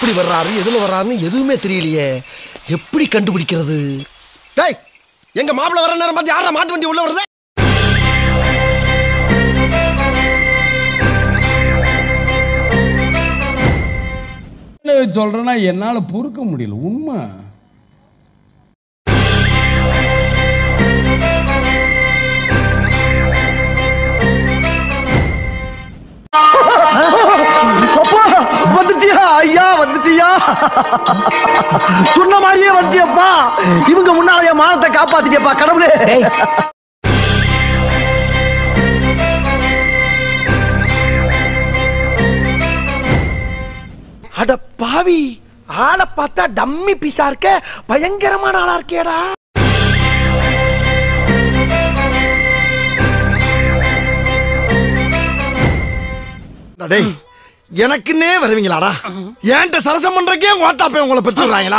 எப்படி வர்றாரு எதுல வர்றாருன்னு எதுவுமே தெரியலையே எப்படி கண்டுபிடிக்கிறது டேய் எங்க மாப்பிள்ள வர நேரம் பார்த்து யாரா மாட்டு வண்டி உள்ள வருது என்ன சொல்றேன்னா என்னால பொறுக்க முடியல உண்மை வந்துட்டியா ஐயா வந்துட்டியா சொன்ன மாதிரியே வந்துட்டியப்பா இவங்க முன்னால என் மானத்தை காப்பாத்திட்டியப்பா கடவுளே அட பாவி ஆளை பார்த்தா டம்மி பீஸா இருக்க பயங்கரமான ஆளா இருக்கேடா டேய் எனக்குன்னே வருவீங்களாடா ஏன்ட்ட சரசம் பண்றக்கே ஓட்டாப்பே உங்களை பெற்றுறாங்களா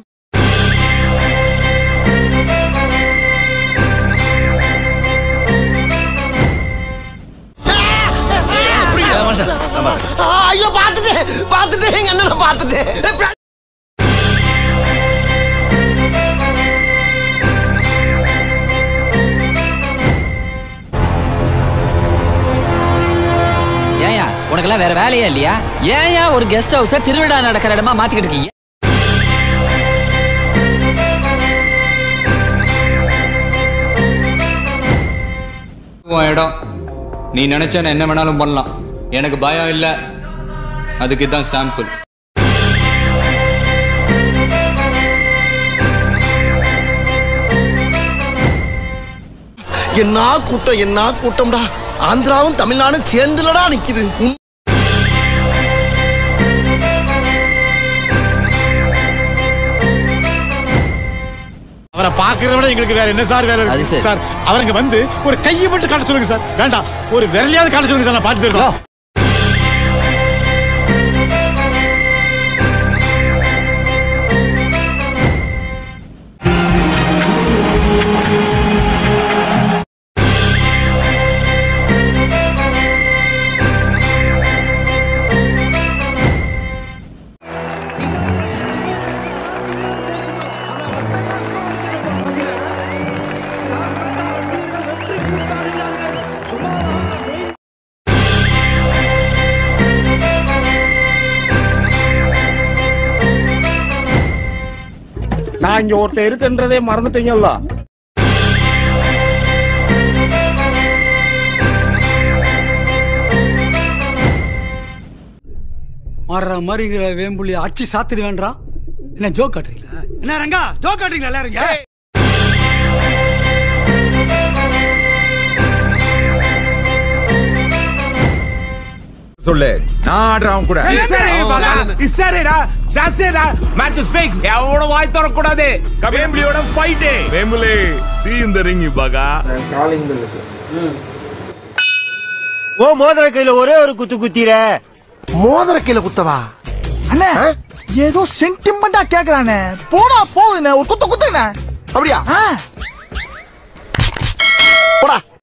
ஐயோ பார்த்துட்டு பார்த்துட்டு எங்க அண்ணனை பார்த்துட்டு ஏயா உனக்கெல்லாம் வேற வேலையா இல்லையா ஏன்யா ஒரு கெஸ்ட் ஹவுஸ திருவிழா நடக்கிற இடமா மாத்திக்கிட்டு இருக்கீங்க உன் இடம் நீ நினைச்சா நான் என்ன வேணாலும் பண்ணலாம் எனக்கு பயம் இல்லை அதுக்கு தான் சாம்பிள் என்ன கூட்டம் என்ன கூட்டம்டா ஆந்திராவும் தமிழ்நாடும் சேர்ந்துலடா நிக்குது உன்- அவரை பாக்குறத விட எங்களுக்கு வேற என்ன சார் வேலை அது இருக்கு சரி. சார் அவருங்க வந்து ஒரு கையை மட்டும் காட்ட சொல்லுங்க சார் வேண்டாம் ஒரு விரலையாவது காட்ட சொல்லுங்க சார் நான் பாட்டு யோ, போயிருக்கோம் நான் இங்க ஒருத்தர் இருக்குன்றதே மறந்துட்டீங்கல்ல மாறுற மாதிரிங்கிற வேம்புலி அடிச்சு சாத்திட வேண்டாம் என்ன ஜோக் காட்டுறீங்களா என்ன ரங்கா ஜோக் காட்டுறீங்களா எல்லாருங்க சொல்லு நான் ஆடுறேன் அவன் கூட சரிடா that's it match is fix எவனோட வாய் தரக்கூடாது வேம்பிலியோட fight Vembuli see in the ring பாகா ஓ மோதிர கையில ஒரே ஒரு குத்து குத்திர மோதிர கையில குத்தவா அண்ணே ஏதோ சென்டிமெண்டா கேக்குறானே போடா போகுதுண்ணே ஒரு குத்து குத்துண்ணே அப்படியா ஆ